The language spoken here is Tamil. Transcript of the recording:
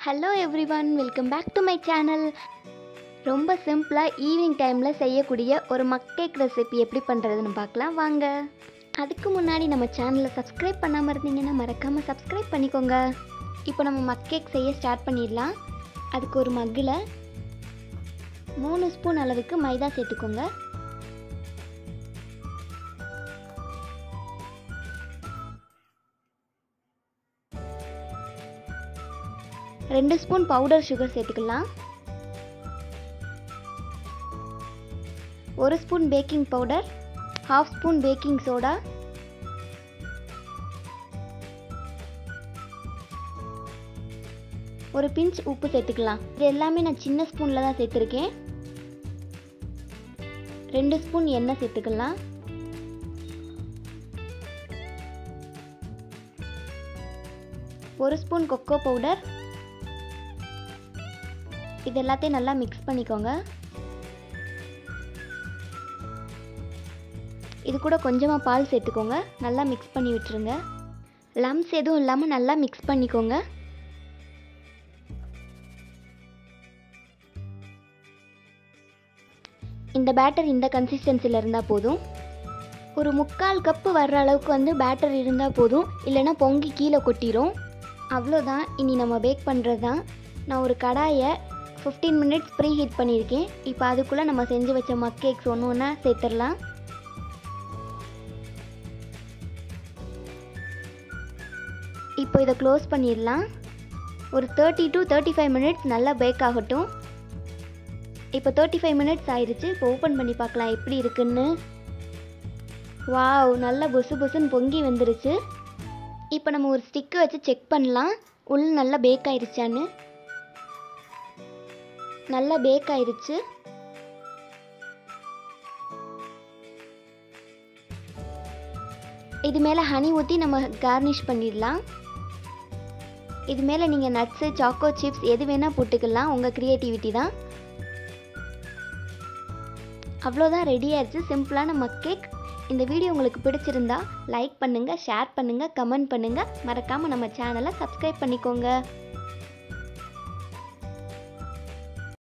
hello everyone welcome back to my channel ரொம்ப சிம்பிளாக ஈவினிங் டைமில் செய்யக்கூடிய ஒரு மக் கேக் ரெசிபி எப்படி பண்ணுறதுன்னு பார்க்கலாம் வாங்க அதுக்கு முன்னாடி நம்ம சேனலை சப்ஸ்கிரைப் பண்ணாமல் இருந்தீங்கன்னா மறக்காமல் சப்ஸ்கிரைப் பண்ணிக்கோங்க இப்போ நம்ம மக் கேக் செய்ய ஸ்டார்ட் பண்ணிடலாம் அதுக்கு ஒரு மக்கில் மூணு ஸ்பூன் அளவுக்கு மைதா சேர்த்துக்கோங்க ரெண்டு ஸ்பூன் பவுடர் சுகர் சேர்த்துக்கலாம் ஒரு spoon baking powder half spoon baking soda ஒரு பிஞ்ச் உப்பு சேர்த்துக்கலாம் இது எல்லாமே நான் சின்ன ஸ்பூனில் தான் சேர்த்துருக்கேன் ரெண்டு ஸ்பூன் எண்ணெய் சேர்த்துக்கலாம் ஒரு ஸ்பூன் கொக்கோ பவுடர் இது எல்லாத்தையும் நல்லா மிக்ஸ் பண்ணிக்கோங்க இது கூட கொஞ்சமாக பால் சேர்த்துக்கோங்க நல்லா மிக்ஸ் பண்ணி விட்டுருங்க லம்ஸ் எதுவும் இல்லாமல் நல்லா மிக்ஸ் பண்ணிக்கோங்க இந்த பேட்டர் இந்த கன்சிஸ்டன்சியில் இருந்தால் போதும் ஒரு முக்கால் கப்பு வர்ற அளவுக்கு வந்து பேட்டர் இருந்தால் போதும் இல்லைன்னா பொங்கி கீழே கொட்டிடும் அவ்வளோதான் இனி நம்ம பேக் பண்ணுறது தான் நான் ஒரு கடாயை ஃபிஃப்டீன் மினிட்ஸ் ப்ரீ ஹீட் பண்ணியிருக்கேன் இப்போ அதுக்குள்ளே நம்ம செஞ்சு வச்ச மக் கேக்ஸ் ஒன்று ஒன்றா சேர்த்துடலாம் இப்போ இதை க்ளோஸ் பண்ணிடலாம் ஒரு thirty to thirty five minutes நல்லா பேக் ஆகட்டும் இப்போ தேர்ட்டி ஃபைவ் மினிட்ஸ் ஆயிடுச்சு இப்போ ஓப்பன் பண்ணி பார்க்கலாம் எப்படி இருக்குன்னு வாவ் நல்லா பொசு பொசுன்னு பொங்கி வந்துருச்சு இப்போ நம்ம ஒரு ஸ்டிக்கை வச்சு செக் பண்ணலாம் உள்ள நல்லா பேக் ஆயிடுச்சான்னு நல்லா பேக் ஆயிருச்சு இது மேலே ஹனி ஊற்றி நம்ம கார்னிஷ் பண்ணிடலாம் இது மேலே நீங்கள் நட்ஸு சாக்கோ சிப்ஸ் எது வேணால் போட்டுக்கலாம் உங்கள் க்ரியேட்டிவிட்டி தான் அவ்வளோதான் ரெடி ஆயிடுச்சு சிம்பிளான மக் கேக் இந்த வீடியோ உங்களுக்கு பிடிச்சிருந்தா லைக் பண்ணுங்கள் ஷேர் பண்ணுங்கள் கமெண்ட் பண்ணுங்கள் மறக்காமல் நம்ம சேனலை சப்ஸ்கிரைப் பண்ணிக்கோங்க